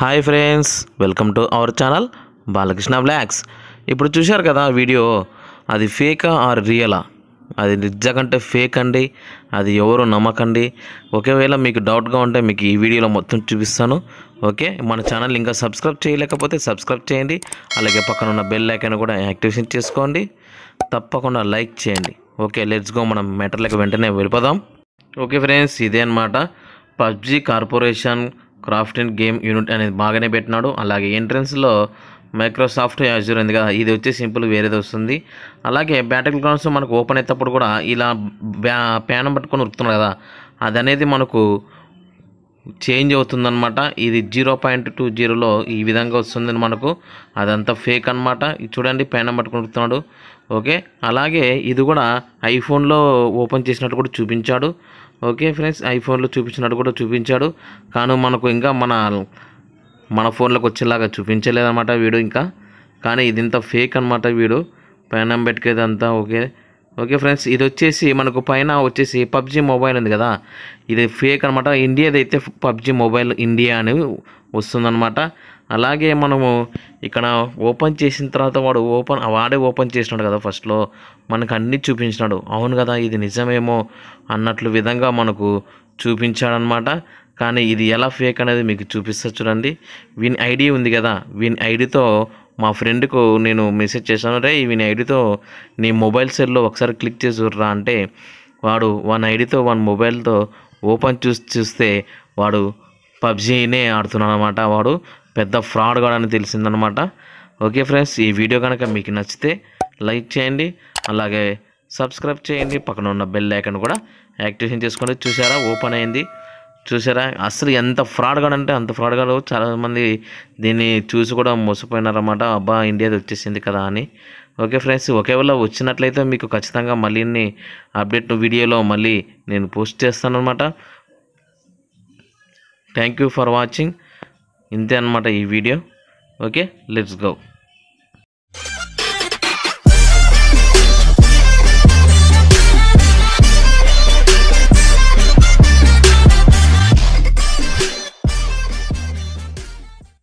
hi friends welcome to our channel Balakrishna blogs ఇప్పుడు చూశారు కదా వీడియో అది ఫేకా ఆర్ రియలా అది నిజంకంటే ఫేక్ అండి అది ఎవరు నమ్మకండి ఒకవేళ మీకు డౌట్గా ఉంటే మీకు ఈ వీడియోలో మొత్తం చూపిస్తాను ఓకే మన ఛానల్ ఇంకా సబ్స్క్రైబ్ చేయలేకపోతే సబ్స్క్రైబ్ చేయండి అలాగే పక్కన ఉన్న బెల్ ఐకాన్ కూడా యాక్టివేషన్ చేసుకోండి తప్పకుండా లైక్ చేయండి ఓకే లెట్స్ గో మనం మెటర్లకు వెంటనే వెళ్ళిపోదాం ఓకే ఫ్రెండ్స్ ఇదే అనమాట PUBG corporation craft and game unit అనేది బాగానే పెట్టినాడు అలాగే ఎంట్రన్స్లో మైక్రోసాఫ్ట్ యాజూర్ ఉంది కదా ఇది వచ్చి సింపుల్ వేరేది వస్తుంది అలాగే బ్యాటిల్ గ్రౌండ్స్ మనకు ఓపెన్ అయ్యేటప్పుడు కూడా ఇలా బ్యా ప్యానం పట్టుకొని ఉరుకుతున్నాడు కదా అది అనేది మనకు చేంజ్ అవుతుందన్నమాట ఇది జీరో పాయింట్ టూ జీరోలో ఈ విధంగా వస్తుంది మనకు అదంతా ఫేక్ అనమాట చూడండి పైన పట్టుకుంటున్నాడు ఓకే అలాగే ఇది కూడా ఐఫోన్లో ఓపెన్ చేసినట్టు కూడా చూపించాడు ఓకే ఫ్రెండ్స్ ఐఫోన్లో చూపించినట్టు కూడా చూపించాడు కానీ మనకు ఇంకా మన మన ఫోన్లోకి వచ్చేలాగా చూపించలేదన్నమాట వీడు ఇంకా కానీ ఇది ఇంత ఫేక్ అనమాట వీడు పైన పెట్టుకేదంతా ఓకే ఓకే ఫ్రెండ్స్ ఇది వచ్చేసి మనకు పైన వచ్చేసి పబ్జి మొబైల్ ఉంది కదా ఇది ఫేక్ అనమాట ఇండియాది అయితే పబ్జి మొబైల్ ఇండియా అని వస్తుందన్నమాట అలాగే మనము ఇక్కడ ఓపెన్ చేసిన తర్వాత వాడు ఓపెన్ వాడే ఓపెన్ చేసినాడు కదా ఫస్ట్లో మనకు అన్నీ చూపించినాడు అవును కదా ఇది నిజమేమో అన్నట్లు విధంగా మనకు చూపించాడనమాట కానీ ఇది ఎలా ఫేక్ అనేది మీకు చూపిస్తా చూడండి వీని ఐడి ఉంది కదా వీని ఐడితో మా ఫ్రెండ్కు నేను మెసేజ్ చేశాను రే వీని ఐడితో నీ మొబైల్ సెల్లో ఒకసారి క్లిక్ చేసి చూడరా అంటే వాడు వన్ ఐడితో వన్ మొబైల్తో ఓపెన్ చూసి చూస్తే వాడు పబ్జీనే ఆడుతున్నాడు అనమాట వాడు పెద్ద ఫ్రాడ్ కూడా అని తెలిసిందనమాట ఓకే ఫ్రెండ్స్ ఈ వీడియో కనుక మీకు నచ్చితే లైక్ చేయండి అలాగే సబ్స్క్రైబ్ చేయండి పక్కన ఉన్న బెల్ ఐకాన్ కూడా యాక్టివేషన్ చేసుకోండి చూసారా ఓపెన్ అయింది చూసారా అసలు ఎంత ఫ్రాడ్గా అంటే అంత ఫ్రాడ్గా చాలామంది దీన్ని చూసి కూడా మోసపోయినారన్నమాట అబ్బా ఇండియాది వచ్చేసింది కదా అని ఓకే ఫ్రెండ్స్ ఒకవేళ వచ్చినట్లయితే మీకు ఖచ్చితంగా మళ్ళీ అప్డేట్ వీడియోలో మళ్ళీ నేను పోస్ట్ చేస్తాను అనమాట థ్యాంక్ యూ ఫర్ వాచింగ్ ఇంతే అనమాట ఈ వీడియో ఓకే లెట్స్ గో